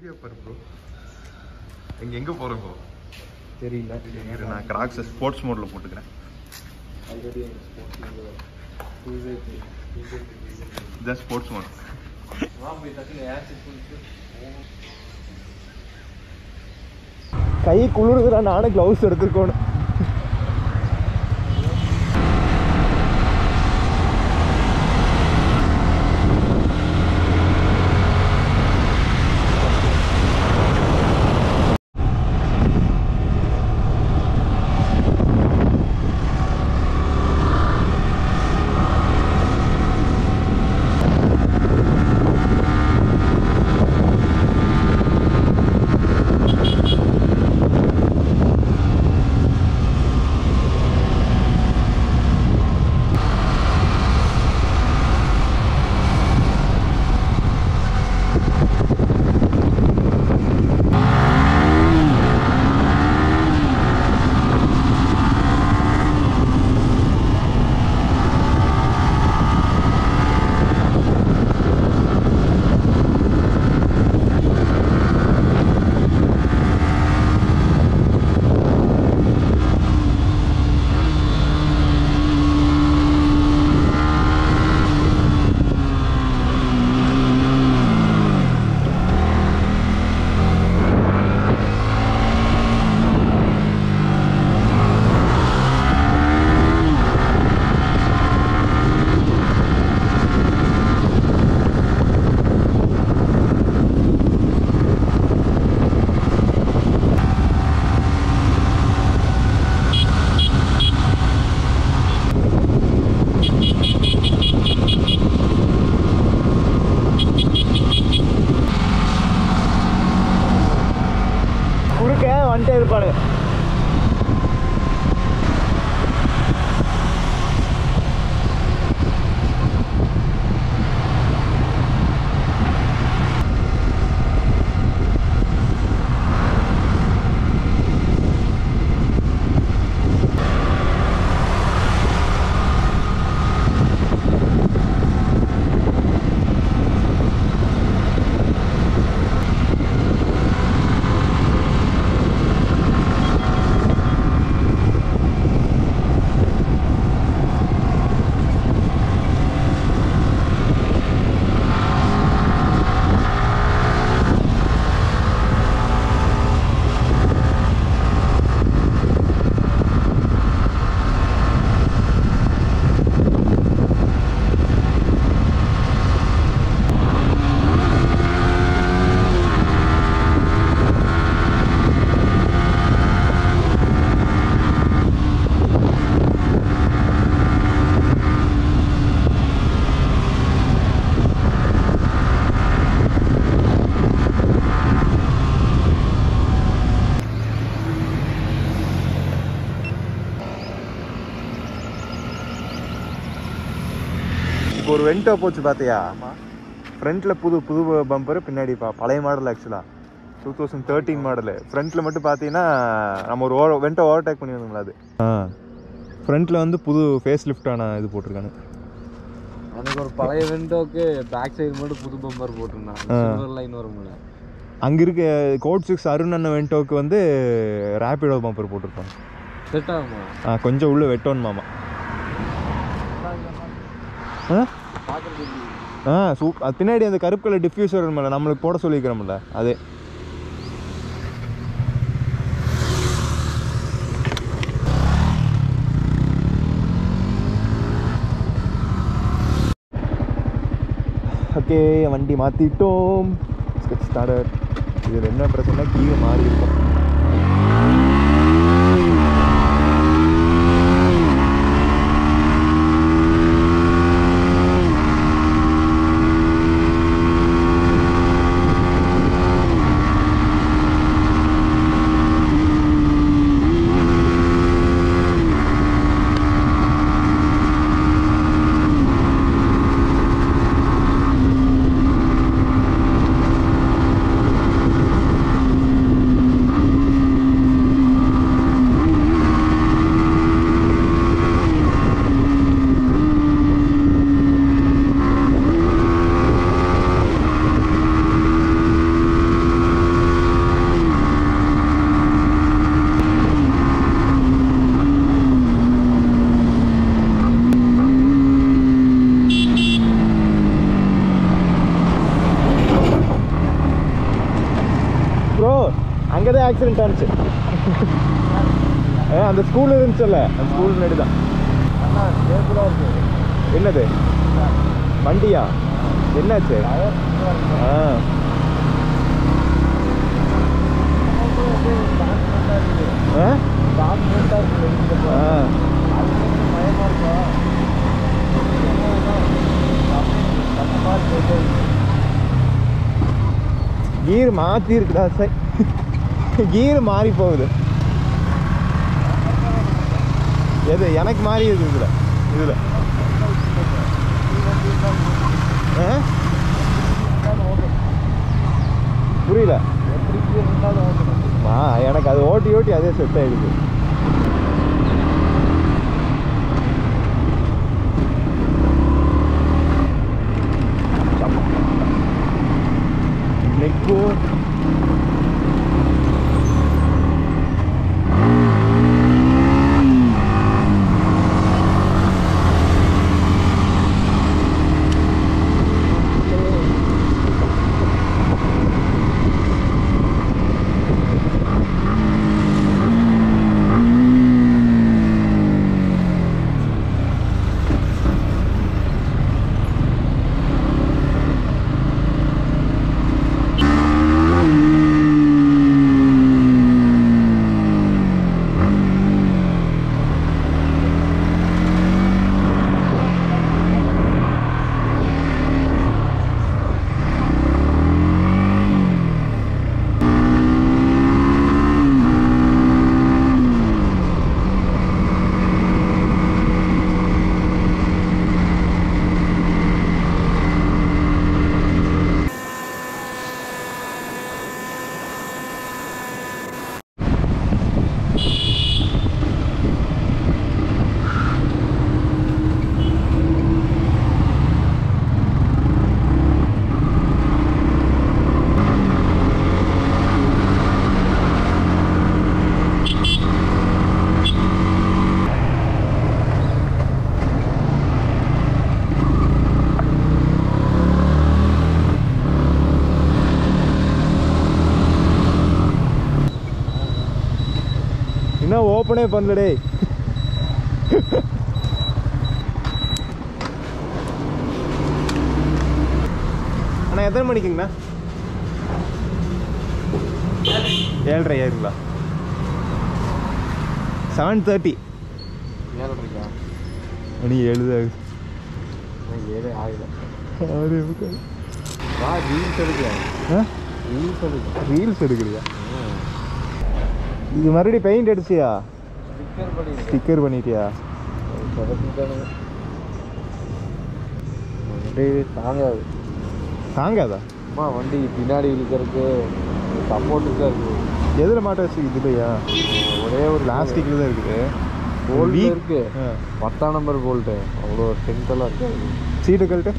Video பாரு bro எங்க எங்க போறோம் ப்ரோ தெரியல இரு நான் கிராக்ஸ் ஸ்போர்ட்ஸ் மோட்ல போட்டுக்கிறேன் ஆல்ரெடி இதான் ஸ்போர்ட்ஸ் மோட் கை குளிருதுடா நானும் க்ளவுஸ் எடுத்துருக்கோணும் குறுக்க வந்துட்டே இருப்பானு இப்போ ஒரு வெண்டோ போச்சு பார்த்தியா ஃப்ரண்ட்டில் புது புது பம்பரு பின்னாடி பா பழைய மாடல் ஆக்சுவலாக டூ தௌசண்ட் தேர்ட்டீன் மாடலு ஃப்ரண்ட்டில் மட்டும் பார்த்தீங்கன்னா நம்ம ஒரு ஓவர் வெண்டோ ஓவர்டேக் பண்ணி வந்தோம்ல அது ஆ ஃப்ரண்ட்டில் வந்து புது ஃபேஸ் லிஃப்டான இது போட்டிருக்கானு எனக்கு ஒரு பழைய விண்டோக்கு பேக் சைடு மட்டும் புது பம்பர் போட்டிருந்தான் சில்வர் லைன் வரும்ல அங்கே இருக்க கோட் சிக்ஸ் அருண் அண்ணன் வெண்டோக்கு வந்து ரேப்பிடோ பம்பர் போட்டிருப்பாங்க செட் ஆகுமா ஆ கொஞ்சம் உள்ள வெட்டோன் மாமா ஆ பார்க்குறதுக்கு ஆ சூப் அது பின்னாடி அந்த கருப்பு கலர் டிஃப்யூசர் மேலே நம்மளுக்கு போட சொல்லிக்கிறோம்ல அதே ஓகே வண்டி மாற்றிட்டோம் ஸ்டார்டர் இதில் என்ன பிரச்சனை கீழே மாறி இருக்கும் அங்கே தான் ஆக்சிடென்ட் ஆனிச்சு ஆ, அந்த ஸ்கூல் இருந்துச்சுல்ல அந்த ஸ்கூல் முன்னாடி தான் அண்ணா சேஃபுலாக இருக்கு என்னது வண்டியா என்னாச்சு ஆ ஆ ஆ கீர் மாற்றி இருக்குடா சார் கீர் மாறி போகுது எது எனக்கு மாறி இருக்கு இதில் இதில் ஆ புரியல ஆ எனக்கு அது ஓட்டி ஓட்டி அதே செட் ஆயிடுது நெக்கு இன்னும் ஓப்பனே பண்ணல டேய் அண்ணா எத்தனை மணிக்குங்கண்ணா ஏழரை ஏழுங்களா செவன் தேர்ட்டி ஏழ்ரைக்கா மணி ஏழு தான் ஆகுது. எனக்கு ஏழே ஆகல ஆறு முக்கால். வா ரீல்ஸ் எடுக்கிறேன் ஆ ரீல்ஸ் எடுக்கிறேன் ரீல்ஸ் எடுக்கலையா இது மறுபடியும் பெயிண்ட் அடிச்சியா ஸ்டிக்கர் பண்ணி ஸ்டிக்கர் பண்ணிட்டியா சொதப்பிட்டானுங்க வண்டி தாங்காது தாங்காதா அம்மா வண்டி பின்னாடி இழுக்கிறதுக்கு சப்போர்ட்டுக்கு தான் இருக்குது எதில் மாட்ட வச்சு இதுலையா ஒரே ஒரு பிளாஸ்டிக்கில் தான் இருக்குது போல்ட் Weak- இருக்கு ஆ. பத்தாம் நம்பர் போல்ட்டு அவ்வளோ டென்த்தெல்லாம் இருக்கு சீட்டு கழட்டு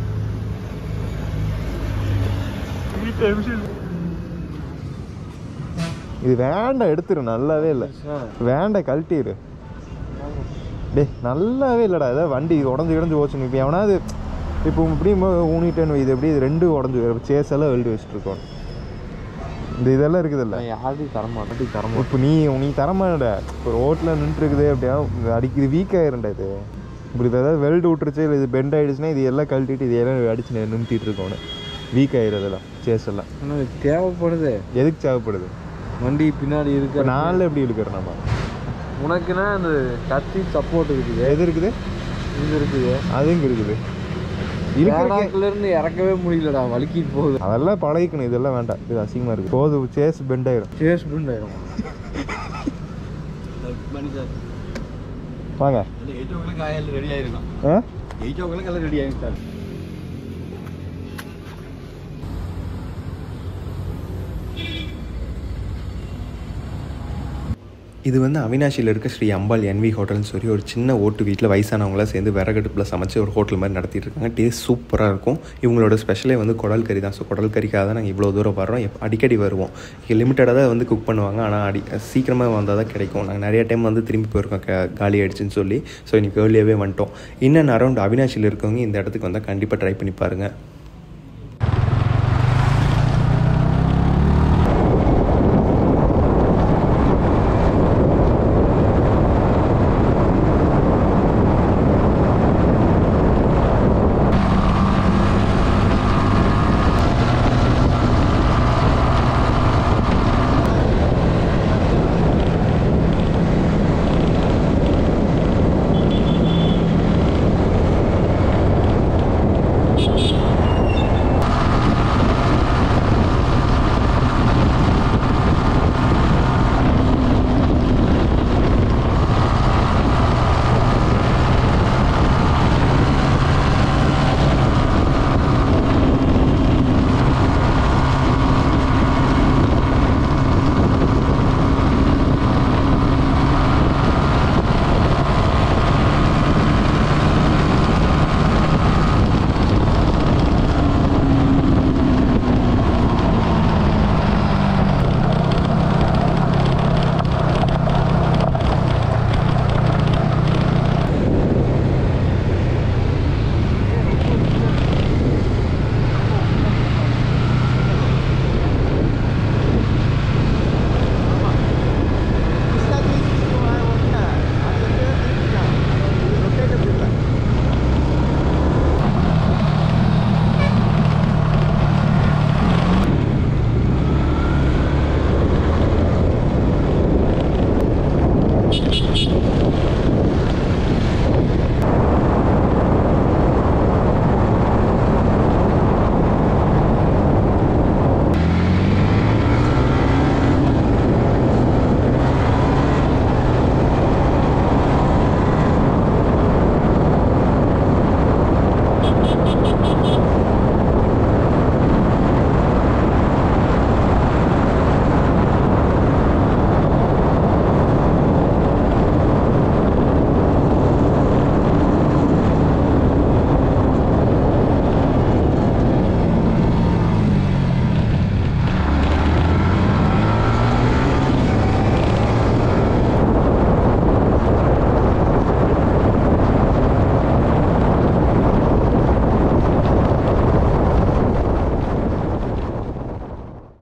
இது வேண்டாம் எடுத்துரு நல்லாவே இல்லை வேண்டாம் கழட்டிடு டேய் நல்லாவே இல்லைடா ஏதாவது வண்டி உடஞ்சி கிடஞ்சி போச்சுன்னு இப்போ எவனாவது இப்போ இப்படி ஊனிட்டேன்னு இது எப்படி இது ரெண்டும் உடஞ்சி சேஸ் எல்லாம் வெல்டு வச்சுட்டு இருக்கோம் இந்த இதெல்லாம் இருக்குதுல்ல நான் யார்ட்டையும் தரமாட்டேன் வண்டி தரமாட்டேன் இப்போ நீ நீ தரமாடா இப்போ ரோட்டில் நின்றுருக்குது அப்படியா இங்க அடிக்குது வீக் ஆயிரும்டா இது இப்படி இது ஏதாவது வெல்டு விட்டுருச்சு இல்லை இது பெண்ட் ஆயிடுச்சுன்னா இது எல்லாம் கழட்டிட்டு இது எல்லாம் அடிச்சு நி- நிறுத்திட்டு இருக்கோன்னு வீக் ஆயிடுறதெல்லாம் சேஸ் எல்லாம் ஆனால் இது தேவைப்படுது எதுக்கு தேவைப்படுது வண்டி பின்னாடி இப்போ இருக்கிற நாளில் எப்படி இழுக்கிற நம்ம உனக்குன்னா அந்த கத்தி சப்போர்ட் இருக்குது எது இருக்குது இது இருக்குது அது இங்கே இருக்குது இழுக்கிறதுக்கு வேளாக்குல இருந்து இறக்கவே முடியலடா வலிக்கிட்டு போகுது அதெல்லாம் பழகிக்கணும் இதெல்லாம் வேண்டாம் இது அசிங்கமாக இருக்குது போது சேஸ் பெண்ட் ஆயிரும் சேஸ் பிரிண்ட் ஆயிரும் வாங்க eight o'clock oil ready ஆயிருக்கும் ஆ எயிட் ஓ கிளாக் எல்லாம் ரெடி ஆயிருக்கும் சார் இது வந்து அவினாஷியில் இருக்க ஸ்ரீ அம்பாள் என்வி ஹோட்டல்னு சொல்லி ஒரு சின்ன ஓட்டு வீட்டில் வயசானவங்களாம் சேர்ந்து விறகடுப்பில் சமைச்சு ஒரு ஹோட்டல் மாதிரி நடத்திட்டு இருக்காங்க டேஸ்ட் சூப்பராக இருக்கும் இவங்களோட ஸ்பெஷலே வந்து குடல் கறி தான் ஸோ குடல் கறிக்காக தான் நாங்கள் இவ்வளோ தூரம் வரோம் எப் அடிக்கடி வருவோம் லிமிட்டடாக தான் வந்து குக் பண்ணுவாங்க ஆனால் அடி சீக்கிரமாக வந்தால் தான் கிடைக்கும் நாங்கள் நிறைய டைம் வந்து திரும்பி போயிருக்கோம் க- காலி ஆயிடுச்சுன்னு சொல்லி ஸோ இன்றைக்கி ஏர்லியாகவே வந்துட்டோம் இன்னும் அரௌண்ட் அவினாஷியில் இருக்கவங்க இந்த இடத்துக்கு வந்தால் கண்டிப்பாக ட்ரை பண்ணி பாருங்கள்